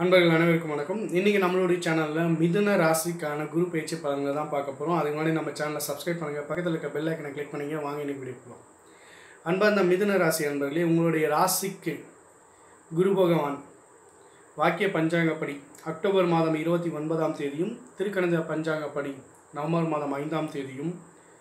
அன்பர்கள் அனைவருக்கும் வணக்கம் இன்றைக்கி நம்மளுடைய சேனலில் மிதுன ராசிக்கான குரு பயிற்சி பலன்களை தான் பார்க்க போகிறோம் அதுக்கு முன்னாடி நம்ம சேனலை சப்ஸ்கிரைப் பண்ணுங்கள் பக்கத்தில் இருக்க பெல் ஐக்கனை கிளிக் பண்ணிங்க வாங்க இன்னைக்கு வீடியோ போகலாம் அன்பார்ந்த மிதுன ராசி அன்பர்களே உங்களுடைய ராசிக்கு குரு பகவான் வாக்கிய பஞ்சாங்கப்படி அக்டோபர் மாதம் இருபத்தி ஒன்பதாம் தேதியும் திருக்கணித பஞ்சாங்கப்படி நவம்பர் மாதம் ஐந்தாம் தேதியும்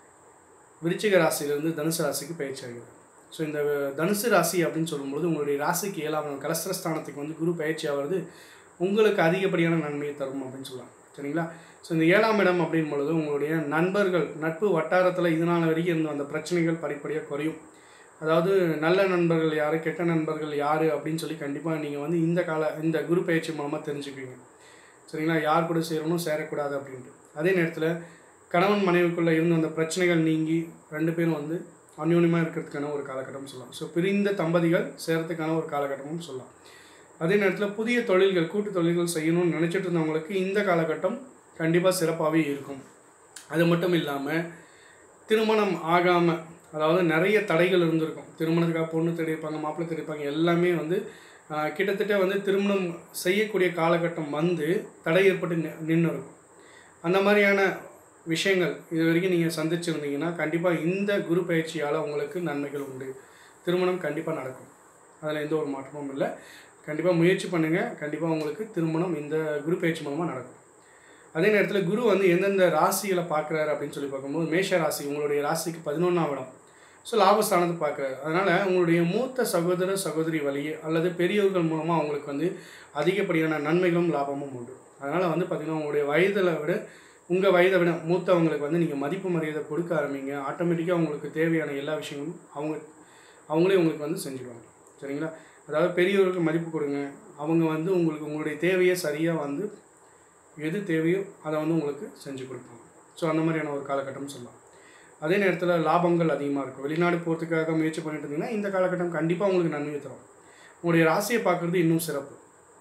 விருச்சிக ராசியிலிருந்து தனுசு ராசிக்கு பயிற்சி ஆகிறது ஸோ இந்த தனுசு ராசி அப்படின்னு சொல்லும்போது உங்களுடைய ராசிக்கு ஏழாம் இடம் கலஸ்திரஸ்தானத்துக்கு வந்து குரு பயிற்சி ஆகிறது உங்களுக்கு அதிகப்படியான நன்மையை தரும் அப்படின்னு சொல்லலாம் சரிங்களா ஸோ இந்த ஏழாம் இடம் அப்படின் பொழுது உங்களுடைய நண்பர்கள் நட்பு வட்டாரத்தில் இதனால் வரைக்கும் இருந்த அந்த பிரச்சனைகள் படிப்படியாக குறையும் அதாவது நல்ல நண்பர்கள் யார் கெட்ட நண்பர்கள் யார் அப்படின்னு சொல்லி கண்டிப்பாக நீங்கள் வந்து இந்த கால இந்த குரு பயிற்சி மூலமாக தெரிஞ்சுக்குவீங்க சரிங்களா யார் கூட சேரணும் சேரக்கூடாது அப்படின்ட்டு அதே நேரத்தில் கணவன் மனைவிக்குள்ளே இருந்த அந்த பிரச்சனைகள் நீங்கி ரெண்டு பேரும் வந்து அந்யோன்யமாக இருக்கிறதுக்கான ஒரு காலகட்டம் சொல்லலாம் ஸோ பிரிந்த தம்பதிகள் சேரத்துக்கான ஒரு காலகட்டமும் சொல்லலாம் அதே நேரத்தில் புதிய தொழில்கள் கூட்டு தொழில்கள் செய்யணும்னு நினச்சிட்டு இருந்தவங்களுக்கு இந்த காலகட்டம் கண்டிப்பாக சிறப்பாகவே இருக்கும் அது மட்டும் இல்லாமல் திருமணம் ஆகாமல் அதாவது நிறைய தடைகள் இருந்திருக்கும் திருமணத்துக்காக பொண்ணு தேடிருப்பாங்க மாப்பிள்ளை தேடிருப்பாங்க எல்லாமே வந்து ஆஹ், கிட்டத்தட்ட வந்து திருமணம் செய்யக்கூடிய காலகட்டம் வந்து தடை ஏற்பட்டு நின்று இருக்கும் அந்த மாதிரியான விஷயங்கள் இது வரைக்கும் நீங்கள் சந்திச்சிருந்தீங்கன்னா கண்டிப்பாக இந்த குரு பயிற்சியால் உங்களுக்கு நன்மைகள் உண்டு திருமணம் கண்டிப்பாக நடக்கும் அதில் எந்த ஒரு மாற்றமும் இல்லை கண்டிப்பாக முயற்சி பண்ணுங்கள் கண்டிப்பாக உங்களுக்கு திருமணம் இந்த குரு பயிற்சி மூலமாக நடக்கும் அதே நேரத்தில் குரு வந்து எந்தெந்த ராசிகளை பார்க்குறாரு அப்படின்னு சொல்லி பார்க்கும்போது மேஷ ராசி உங்களுடைய ராசிக்கு பதினொன்றாம் இடம் ஸோ லாபஸ்தானத்தை பார்க்குறாரு அதனால் உங்களுடைய மூத்த சகோதர சகோதரி வழியே அல்லது பெரியவர்கள் மூலமாக அவங்களுக்கு வந்து அதிகப்படியான நன்மைகளும் லாபமும் உண்டு அதனால் வந்து பார்த்திங்கன்னா உங்களுடைய வயதில் விட உங்கள் வயதை விட மூத்தவங்களுக்கு வந்து நீங்கள் மதிப்பு மரியாதை கொடுக்க ஆரம்பிங்க ஆட்டோமேட்டிக்காக உங்களுக்கு தேவையான எல்லா விஷயங்களும் அவங்க அவங்களே உங்களுக்கு வந்து செஞ்சுருவாங்க சரிங்களா அதாவது பெரியவர்களுக்கு மதிப்பு கொடுங்க அவங்க வந்து உங்களுக்கு உங்களுடைய தேவையை சரியாக வந்து எது தேவையோ அதை வந்து உங்களுக்கு செஞ்சு கொடுப்பாங்க ஸோ அந்த மாதிரியான ஒரு காலகட்டம் சொல்லலாம் அதே நேரத்தில் லாபங்கள் அதிகமாக இருக்கும் வெளிநாடு போகிறதுக்காக முயற்சி பண்ணிட்டு இருந்தீங்கன்னா இந்த காலகட்டம் கண்டிப்பாக உங்களுக்கு நன்மையை தரும் உங்களுடைய ராசியை பார்க்குறது இன்னும் சிறப்பு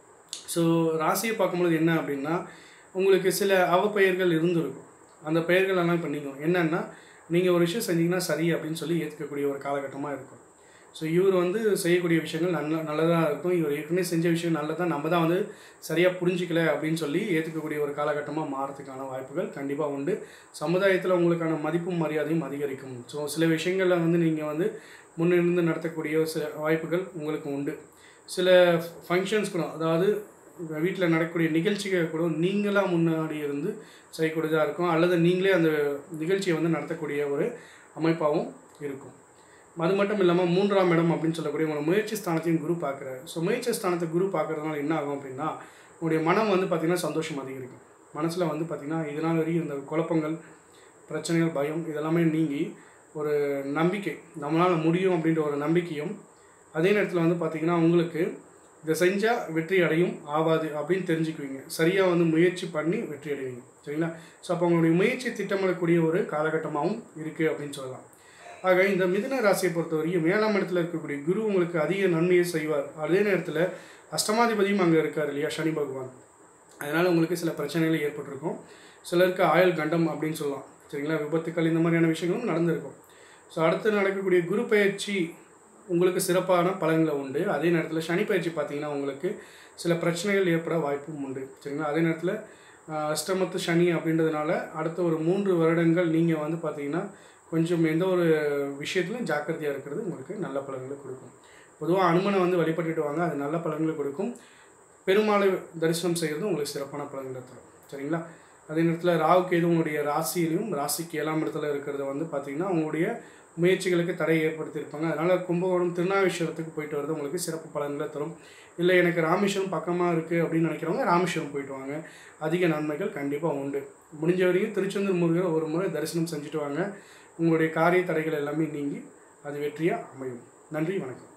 ஸோ ராசியை பார்க்கும்பொழுது என்ன அப்படின்னா உங்களுக்கு சில அவப்பெயர்கள் இருந்திருக்கும் அந்த பெயர்கள் எல்லாம் இப்போ நீங்கும் என்னென்னா நீங்கள் ஒரு விஷயம் செஞ்சீங்கன்னா சரி அப்படின்னு சொல்லி ஏற்றுக்கக்கூடிய ஒரு காலகட்டமாக இருக்கும் ஸோ இவர் வந்து செய்யக்கூடிய விஷயங்கள் நல்ல நல்லதாக இருக்கும் இவர் ஏற்கனவே செஞ்ச விஷயம் நல்லதாக நம்ம தான் வந்து சரியாக புரிஞ்சிக்கல அப்படின்னு சொல்லி ஏற்றுக்கக்கூடிய ஒரு காலகட்டமாக மாறதுக்கான வாய்ப்புகள் கண்டிப்பாக உண்டு சமுதாயத்தில் உங்களுக்கான மதிப்பும் மரியாதையும் அதிகரிக்கும் ஸோ சில விஷயங்களில் வந்து நீங்கள் வந்து முன்னிருந்து நடத்தக்கூடிய சில வாய்ப்புகள் உங்களுக்கு உண்டு சில ஃபங்க்ஷன்ஸ் கூட அதாவது வீட்டில் நடக்கக்கூடிய நிகழ்ச்சிகள் கூட நீங்களாக முன்னாடி இருந்து செய்யக்கூடியதாக இருக்கும் அல்லது நீங்களே அந்த நிகழ்ச்சியை வந்து நடத்தக்கூடிய ஒரு அமைப்பாகவும் இருக்கும் அது மட்டும் இல்லாமல் மூன்றாம் இடம் அப்படின்னு சொல்லக்கூடிய உங்களோட முயற்சி ஸ்தானத்தையும் குரு பார்க்குறாரு ஸோ முயற்சி ஸ்தானத்தை குரு பார்க்கறதுனால என்ன ஆகும் அப்படின்னா உங்களுடைய மனம் வந்து பார்த்திங்கன்னா சந்தோஷம் அதிகரிக்கும் மனசில் வந்து பார்த்திங்கன்னா இதனால் வரையும் இந்த குழப்பங்கள் பிரச்சனைகள் பயம் இதெல்லாமே நீங்கி ஒரு நம்பிக்கை நம்மளால் முடியும் அப்படின்ற ஒரு நம்பிக்கையும் அதே நேரத்தில் வந்து பார்த்திங்கன்னா உங்களுக்கு இதை செஞ்சால் வெற்றி அடையும் ஆவாது அப்படின்னு தெரிஞ்சுக்குவீங்க சரியாக வந்து முயற்சி பண்ணி வெற்றி அடைவீங்க சரிங்களா ஸோ அப்போ உங்களுடைய முயற்சி திட்டமிடக்கூடிய ஒரு காலகட்டமாகவும் இருக்குது அப்படின்னு சொல்லலாம் ஆக இந்த மிதுன ராசியை பொறுத்த வரைக்கும் ஏழாம் இடத்துல இருக்கக்கூடிய குரு உங்களுக்கு அதிக நன்மையை செய்வார் அதே நேரத்தில் அஷ்டமாதிபதியும் அங்கே இருக்கார் இல்லையா சனி பகவான் அதனால் உங்களுக்கு சில பிரச்சனைகள் ஏற்பட்டிருக்கும் சிலருக்கு ஆயுள் கண்டம் அப்படின்னு சொல்லலாம் சரிங்களா விபத்துக்கள் இந்த மாதிரியான விஷயங்களும் நடந்திருக்கும் ஸோ அடுத்து நடக்கக்கூடிய குரு பயிற்சி உங்களுக்கு சிறப்பான பலன்களை உண்டு அதே நேரத்தில் சனி பயிற்சி பார்த்தீங்கன்னா உங்களுக்கு சில பிரச்சனைகள் ஏற்பட வாய்ப்பும் உண்டு சரிங்களா அதே நேரத்தில் ஆஹ், அஷ்டமத்து சனி அப்படின்றதுனால அடுத்த ஒரு மூன்று வருடங்கள் நீங்கள் வந்து பார்த்தீங்கன்னா கொஞ்சம் எந்த ஒரு விஷயத்துலையும் ஜாக்கிரதையாக இருக்கிறது உங்களுக்கு நல்ல பலன்களை கொடுக்கும் பொதுவாக அனுமனை வந்து வழிபட்டுட்டு வாங்க அது நல்ல பலன்களை கொடுக்கும் பெருமாளை தரிசனம் செய்கிறது உங்களுக்கு சிறப்பான பலன்களை தரும் சரிங்களா அதே நேரத்தில் ராகு கேது உங்களுடைய ராசியிலையும் ராசிக்கு ஏழாம் இடத்துல இருக்கிறது வந்து பார்த்திங்கன்னா உங்களுடைய முயற்சிகளுக்கு தடை ஏற்படுத்தியிருப்பாங்க அதனால் கும்பகோணம் திருநாகேஸ்வரத்துக்கு போயிட்டு வரது உங்களுக்கு சிறப்பு பலன்களை தரும் இல்லை எனக்கு ராமேஸ்வரம் பக்கமாக இருக்குது அப்படின்னு நினைக்கிறவங்க ராமேஸ்வரம் போயிட்டு வாங்க அதிக நன்மைகள் கண்டிப்பாக உண்டு முடிஞ்ச வரைக்கும் திருச்செந்தூர் முருகரை ஒரு முறை தரிசனம் செஞ்சுட்டு வாங்க உங்களுடைய காரிய தடைகள் எல்லாமே நீங்கி அது வெற்றியாக அமையும் நன்றி வணக்கம்